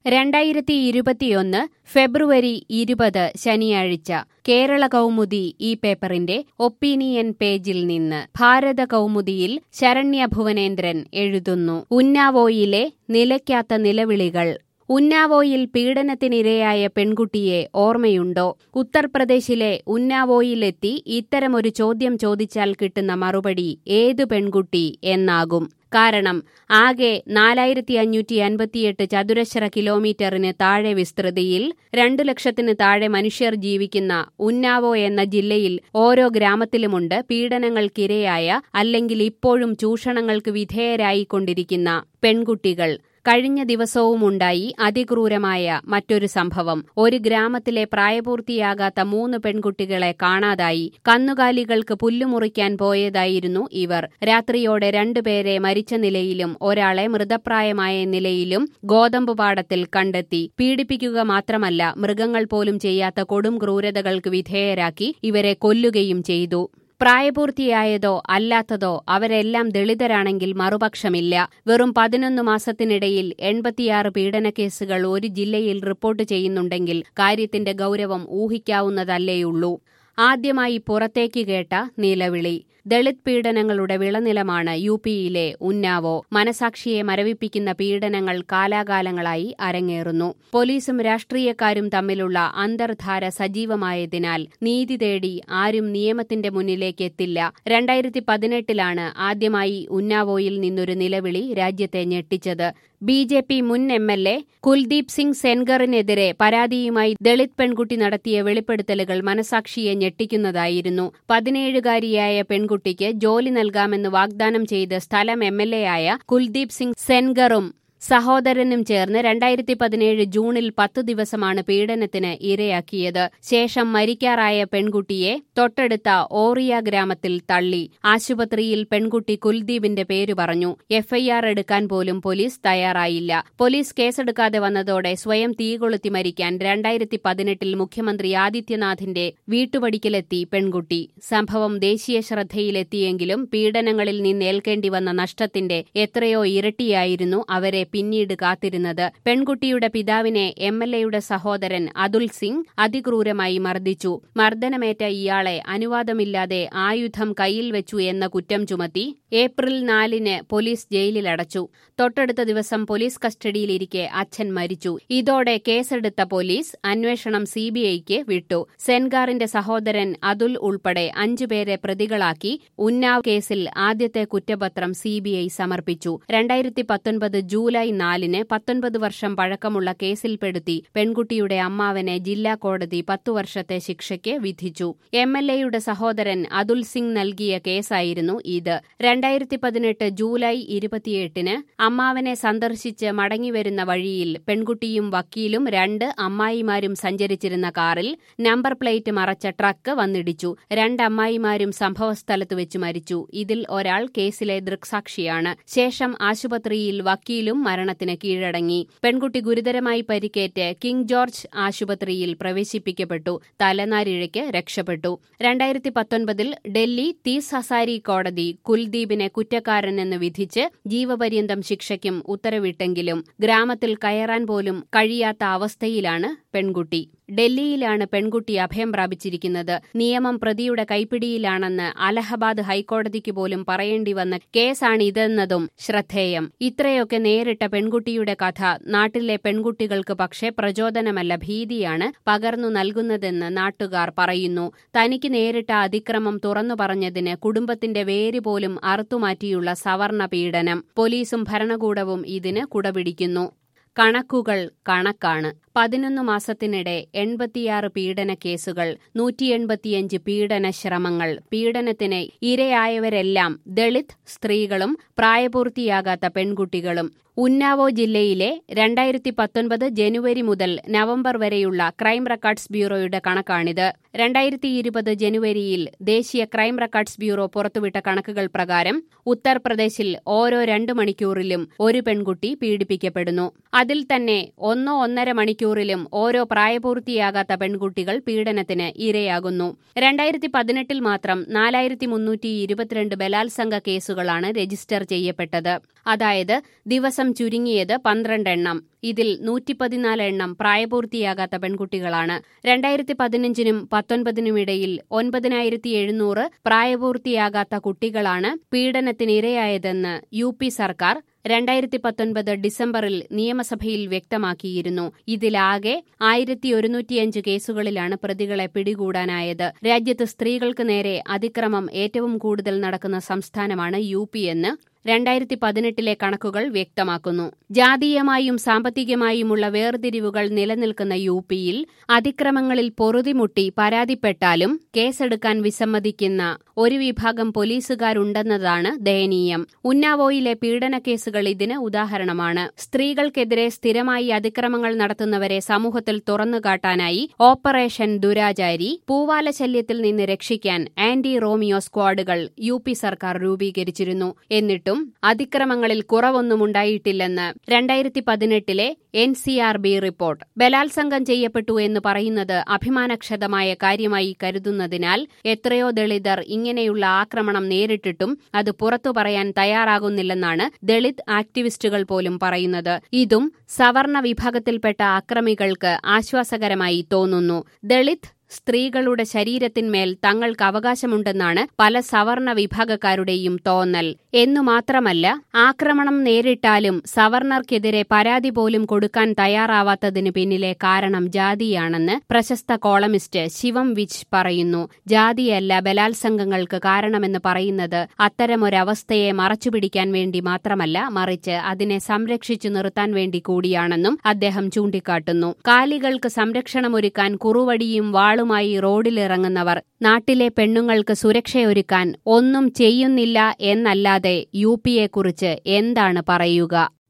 രണ്ടായിരത്തി ഇരുപത്തിയൊന്ന് ഫെബ്രുവരി ഇരുപത് ശനിയാഴ്ച കേരള കൗമുദി ഈ പേപ്പറിന്റെ ഒപ്പീനിയൻ പേജിൽ നിന്ന് ഭാരത കൗമുദിയിൽ ശരണ്യ ഭുവനേന്ദ്രൻ എഴുതുന്നു ഉന്നാവോയിലെ നിലയ്ക്കാത്ത നിലവിളികൾ ഉന്നാവോയിൽ പീഡനത്തിനിരയായ പെൺകുട്ടിയെ ഓർമ്മയുണ്ടോ ഉത്തർപ്രദേശിലെ ഉന്നാവോയിലെത്തി ഇത്തരമൊരു ചോദ്യം ചോദിച്ചാൽ കിട്ടുന്ന മറുപടി ഏതു പെൺകുട്ടി എന്നാകും കാരണം ആകെ നാലായിരത്തി അഞ്ഞൂറ്റി അൻപത്തിയെട്ട് ചതുരശ്ര കിലോമീറ്ററിന് താഴെ വിസ്തൃതിയിൽ രണ്ടു ലക്ഷത്തിന് താഴെ മനുഷ്യർ ജീവിക്കുന്ന ഉന്നാവോ എന്ന ജില്ലയിൽ ഓരോ ഗ്രാമത്തിലുമുണ്ട് പീഡനങ്ങൾക്കിരയായ അല്ലെങ്കിൽ ഇപ്പോഴും ചൂഷണങ്ങൾക്ക് വിധേയരായിക്കൊണ്ടിരിക്കുന്ന പെൺകുട്ടികൾ കഴിഞ്ഞ ദിവസവുമുണ്ടായി അതിക്രൂരമായ മറ്റൊരു സംഭവം ഒരു ഗ്രാമത്തിലെ പ്രായപൂർത്തിയാകാത്ത മൂന്ന് പെൺകുട്ടികളെ കാണാതായി കന്നുകാലികൾക്ക് പുല്ലുമുറിക്കാൻ പോയതായിരുന്നു ഇവർ രാത്രിയോടെ രണ്ടുപേരെ മരിച്ച നിലയിലും ഒരാളെ മൃതപ്രായമായ നിലയിലും ഗോതമ്പ് പാടത്തിൽ കണ്ടെത്തി പീഡിപ്പിക്കുക മാത്രമല്ല മൃഗങ്ങൾ പോലും ചെയ്യാത്ത കൊടും ക്രൂരതകൾക്ക് വിധേയരാക്കി ഇവരെ കൊല്ലുകയും ചെയ്തു പ്രായപൂർത്തിയായതോ അല്ലാത്തതോ അവരെല്ലാം ദളിതരാണെങ്കിൽ മറുപക്ഷമില്ല വെറും പതിനൊന്ന് മാസത്തിനിടയിൽ എൺപത്തിയാറ് പീഡനക്കേസുകൾ ഒരു ജില്ലയിൽ റിപ്പോർട്ട് ചെയ്യുന്നുണ്ടെങ്കിൽ കാര്യത്തിന്റെ ഗൗരവം ഊഹിക്കാവുന്നതല്ലേയുള്ളൂ ആദ്യമായി പുറത്തേക്ക് കേട്ട നിലവിളി ദളിത് പീഡനങ്ങളുടെ വിളനിലമാണ് യു പിയിലെ ഉന്നാവോ മനസാക്ഷിയെ മരവിപ്പിക്കുന്ന പീഡനങ്ങൾ കാലാകാലങ്ങളായി അരങ്ങേറുന്നു പോലീസും രാഷ്ട്രീയക്കാരും തമ്മിലുള്ള അന്തർധാര സജീവമായതിനാൽ നീതി തേടി ആരും നിയമത്തിന്റെ മുന്നിലേക്ക് എത്തില്ല രണ്ടായിരത്തി പതിനെട്ടിലാണ് ആദ്യമായി ഉന്നാവോയിൽ നിന്നൊരു നിലവിളി രാജ്യത്തെ ഞെട്ടിച്ചത് ബി ജെ പി മുൻ M L A Kuldeep Singh സെൻഗറിനെതിരെ പരാതിയുമായി ദളിത് പെൺകുട്ടി നടത്തിയ വെളിപ്പെടുത്തലുകൾ മനസാക്ഷിയെ ഞെട്ടിക്കുന്നതായിരുന്നു പതിനേഴുകാരിയായ പെൺകുട്ടിക്ക് ജോലി നൽകാമെന്ന് വാഗ്ദാനം ചെയ്ത് സ്ഥലം എം എൽ എ ആയ കുൽദീപ് സിംഗ് സെൻഗറും സഹോദരനും ചേർന്ന് രണ്ടായിരത്തി പതിനേഴ് ജൂണിൽ പത്തു ദിവസമാണ് പീഡനത്തിന് ഇരയാക്കിയത് ശേഷം മരിക്കാറായ പെൺകുട്ടിയെ തൊട്ടടുത്ത ഓറിയ ഗ്രാമത്തിൽ തള്ളി ആശുപത്രിയിൽ പെൺകുട്ടി കുൽദീപിന്റെ പേര് പറഞ്ഞു എഫ്ഐആർ എടുക്കാൻ പോലും പോലീസ് തയ്യാറായില്ല പോലീസ് കേസെടുക്കാതെ വന്നതോടെ സ്വയം തീകൊളുത്തി മരിക്കാൻ രണ്ടായിരത്തി പതിനെട്ടിൽ മുഖ്യമന്ത്രി ആദിത്യനാഥിന്റെ വീട്ടുപടിക്കലെത്തി പെൺകുട്ടി സംഭവം ദേശീയ ശ്രദ്ധയിലെത്തിയെങ്കിലും പീഡനങ്ങളിൽ നിന്നേൽക്കേണ്ടി വന്ന നഷ്ടത്തിന്റെ എത്രയോ ഇരട്ടിയായിരുന്നു അവരെ പിന്നീട് കാത്തിരുന്നത് പെൺകുട്ടിയുടെ പിതാവിനെ എം എൽ എയുടെ സഹോദരൻ അതുൽ സിംഗ് അതിക്രൂരമായി മർദ്ദിച്ചു മർദ്ദനമേറ്റ ഇയാളെ അനുവാദമില്ലാതെ ആയുധം കയ്യിൽ വെച്ചു എന്ന കുറ്റം ചുമത്തി ഏപ്രിൽ നാലിന് പോലീസ് ജയിലിലടച്ചു തൊട്ടടുത്ത ദിവസം പോലീസ് കസ്റ്റഡിയിലിരിക്കെ അച്ഛൻ മരിച്ചു ഇതോടെ കേസെടുത്ത പോലീസ് അന്വേഷണം സിബിഐക്ക് വിട്ടു സെൻഗാറിന്റെ സഹോദരൻ അതുൽ ഉൾപ്പെടെ അഞ്ചുപേരെ പ്രതികളാക്കി ഉന്നാവ് കേസിൽ ആദ്യത്തെ കുറ്റപത്രം സിബിഐ സമർപ്പിച്ചു രണ്ടായിരത്തി പത്തൊൻപത് ജൂലൈ നാലിന് പത്തൊൻപത് വർഷം പഴക്കമുള്ള കേസിൽപ്പെടുത്തി പെൺകുട്ടിയുടെ അമ്മാവനെ ജില്ലാ കോടതി പത്തു വർഷത്തെ ശിക്ഷയ്ക്ക് വിധിച്ചു എം എൽ എയുടെ സഹോദരൻ അതുൽ സിംഗ് നൽകിയ കേസായിരുന്നു ഇത് രണ്ടായിരത്തി പതിനെട്ട് ജൂലൈ ഇരുപത്തിയെട്ടിന് അമ്മാവനെ സന്ദർശിച്ച് മടങ്ങിവരുന്ന വഴിയിൽ പെൺകുട്ടിയും വക്കീലും രണ്ട് അമ്മായിമാരും സഞ്ചരിച്ചിരുന്ന കാറിൽ നമ്പർ പ്ലേറ്റ് മറച്ച ട്രക്ക് വന്നിടിച്ചു രണ്ട് അമ്മായിമാരും സംഭവസ്ഥലത്ത് വെച്ച് മരിച്ചു ഇതിൽ ഒരാൾ കേസിലെ ദൃക്സാക്ഷിയാണ് ശേഷം ആശുപത്രിയിൽ വക്കീലും മരണത്തിന് കീഴടങ്ങി പെൺകുട്ടി ഗുരുതരമായി പരിക്കേറ്റ് കിങ് ജോർജ് ആശുപത്രിയിൽ പ്രവേശിപ്പിക്കപ്പെട്ടു തലനാരിഴയ്ക്ക് രക്ഷപ്പെട്ടു രണ്ടായിരത്തി പത്തൊൻപതിൽ ഡൽഹി തീസ് ഹസാരി കോടതി കുൽദീപിനെ കുറ്റക്കാരനെന്ന് വിധിച്ച് ജീവപര്യന്തം ശിക്ഷയ്ക്കും ഉത്തരവിട്ടെങ്കിലും ഗ്രാമത്തിൽ കയറാൻ പോലും കഴിയാത്ത അവസ്ഥയിലാണ് പെൺകുട്ടി ഡൽഹിയിലാണ് പെൺകുട്ടി അഭയം പ്രാപിച്ചിരിക്കുന്നത് നിയമം പ്രതിയുടെ കൈപ്പിടിയിലാണെന്ന് അലഹബാദ് ഹൈക്കോടതിക്ക് പോലും പറയേണ്ടി വന്ന കേസാണിതെന്നതും ശ്രദ്ധേയം ഇത്രയൊക്കെ നേരിട്ട പെൺകുട്ടിയുടെ കഥ നാട്ടിലെ പെൺകുട്ടികൾക്ക് പക്ഷേ പ്രചോദനമല്ല ഭീതിയാണ് പകർന്നു നൽകുന്നതെന്ന് നാട്ടുകാർ പറയുന്നു തനിക്ക് നേരിട്ട അതിക്രമം തുറന്നു പറഞ്ഞതിന് കുടുംബത്തിന്റെ വേര് പോലും അറുത്തുമാറ്റിയുള്ള സവർണ പീഡനം പോലീസും ഭരണകൂടവും ഇതിന് കുടപിടിക്കുന്നു കണക്കുകൾ കണക്കാണ് പതിനൊന്ന് മാസത്തിനിടെ എൺപത്തിയാറ് പീഡന കേസുകൾ നൂറ്റി എൺപത്തിയഞ്ച് പീഡന ശ്രമങ്ങൾ പീഡനത്തിന് ഇരയായവരെല്ലാം ദളിത് സ്ത്രീകളും പ്രായപൂർത്തിയാകാത്ത പെൺകുട്ടികളും ഉന്നാവോ ജില്ലയിലെ രണ്ടായിരത്തി പത്തൊൻപത് ജനുവരി മുതൽ നവംബർ വരെയുള്ള ക്രൈം റെക്കോർഡ്സ് ബ്യൂറോയുടെ കണക്കാണിത് രണ്ടായിരത്തി ഇരുപത് ജനുവരിയിൽ ദേശീയ ക്രൈം റെക്കോർഡ്സ് ബ്യൂറോ പുറത്തുവിട്ട കണക്കുകൾ പ്രകാരം ഉത്തർപ്രദേശിൽ ഓരോ രണ്ട് മണിക്കൂറിലും ഒരു പെൺകുട്ടി പീഡിപ്പിക്കപ്പെടുന്നു അതിൽ തന്നെ ഒന്നോ ഒന്നര മണിക്കൂറിലും ഓരോ പ്രായപൂർത്തിയാകാത്ത പെൺകുട്ടികൾ പീഡനത്തിന് ഇരയാകുന്നു രണ്ടായിരത്തി പതിനെട്ടിൽ മാത്രം നാലായിരത്തി മുന്നൂറ്റി ഇരുപത്തിരണ്ട് ബലാത്സംഗ കേസുകളാണ് രജിസ്റ്റർ ചെയ്യപ്പെട്ടത് അതായത് ദിവസം ചുരുങ്ങിയത് പന്ത്രണ്ടെണ്ണം ഇതിൽ നൂറ്റിപ്പതിനാല് എണ്ണം പ്രായപൂർത്തിയാകാത്ത പെൺകുട്ടികളാണ് രണ്ടായിരത്തി പതിനഞ്ചിനും പത്തൊൻപതിനുമിടയിൽ ഒൻപതിനായിരത്തി എഴുന്നൂറ് പ്രായപൂർത്തിയാകാത്ത കുട്ടികളാണ് പീഡനത്തിനിരയായതെന്ന് യു പി സർക്കാർ രണ്ടായിരത്തി പത്തൊൻപത് ഡിസംബറിൽ നിയമസഭയിൽ വ്യക്തമാക്കിയിരുന്നു ഇതിലാകെ ആയിരത്തി ഒരുന്നൂറ്റിയഞ്ച് കേസുകളിലാണ് പ്രതികളെ പിടികൂടാനായത് രാജ്യത്ത് സ്ത്രീകൾക്ക് നേരെ അതിക്രമം ഏറ്റവും കൂടുതൽ നടക്കുന്ന സംസ്ഥാനമാണ് യു പി എന്ന് രണ്ടായിരത്തി പതിനെട്ടിലെ കണക്കുകൾ വ്യക്തമാക്കുന്നു ജാതീയമായും സാമ്പത്തികമായുമുള്ള വേർതിരിവുകൾ നിലനിൽക്കുന്ന യു പിയിൽ അതിക്രമങ്ങളിൽ പൊറുതിമുട്ടി പരാതിപ്പെട്ടാലും കേസെടുക്കാൻ വിസമ്മതിക്കുന്ന ഒരു വിഭാഗം പോലീസുകാരുണ്ടെന്നതാണ് ദയനീയം ഉന്നാവോയിലെ പീഡന കേസുകൾ ഇതിന് ഉദാഹരണമാണ് സ്ത്രീകൾക്കെതിരെ സ്ഥിരമായി അതിക്രമങ്ങൾ നടത്തുന്നവരെ സമൂഹത്തിൽ തുറന്നുകാട്ടാനായി ഓപ്പറേഷൻ ദുരാചാരി പൂവാല ശല്യത്തിൽ നിന്ന് രക്ഷിക്കാൻ ആന്റി റോമിയോ സ്ക്വാഡുകൾ യു പി സർക്കാർ രൂപീകരിച്ചിരുന്നു എന്നിട്ടും അതിക്രമങ്ങളിൽ കുറവൊന്നുമുണ്ടായിട്ടില്ലെന്ന് രണ്ടായിരത്തി പതിനെട്ടിലെ N C R B report ബലാത്സംഗം ചെയ്യപ്പെട്ടു എന്ന് പറയുന്നത് അഭിമാനക്ഷതമായ കാര്യമായി കരുതുന്നതിനാൽ എത്രയോ ദളിതർ ഇങ്ങനെയുള്ള ആക്രമണം നേരിട്ടിട്ടും അത് പുറത്തു പറയാൻ തയ്യാറാകുന്നില്ലെന്നാണ് ദളിത് ആക്ടിവിസ്റ്റുകൾ പോലും പറയുന്നത് ഇതും സവർണ വിഭാഗത്തിൽപ്പെട്ട അക്രമികൾക്ക് ആശ്വാസകരമായി തോന്നുന്നു ദളിത് സ്ത്രീകളുടെ ശരീരത്തിന്മേൽ തങ്ങൾക്ക് അവകാശമുണ്ടെന്നാണ് പല സവർണ വിഭാഗക്കാരുടെയും തോന്നൽ എന്നു മാത്രമല്ല ആക്രമണം നേരിട്ടാലും സവർണർക്കെതിരെ പരാതി പോലും കൊടുക്കാൻ തയ്യാറാവാത്തതിന് പിന്നിലെ കാരണം ജാതിയാണെന്ന് പ്രശസ്ത കോളമിസ്റ്റ് ശിവം വിച്ച് പറയുന്നു ജാതിയല്ല ബലാത്സംഗങ്ങൾക്ക് കാരണമെന്ന് പറയുന്നത് അത്തരമൊരവസ്ഥയെ മറച്ചുപിടിക്കാൻ വേണ്ടി മാത്രമല്ല മറിച്ച് അതിനെ സംരക്ഷിച്ചു നിർത്താൻ വേണ്ടി കൂടിയാണെന്നും അദ്ദേഹം ചൂണ്ടിക്കാട്ടുന്നു കാലികൾക്ക് സംരക്ഷണമൊരുക്കാൻ കുറുവടിയും വാളും ുമായി റോഡിലിറങ്ങുന്നവർ നാട്ടിലെ പെണ്ണുങ്ങൾക്ക് സുരക്ഷയൊരുക്കാൻ ഒന്നും ചെയ്യുന്നില്ല എന്നല്ലാതെ യു പിയെക്കുറിച്ച് എന്താണ് പറയുക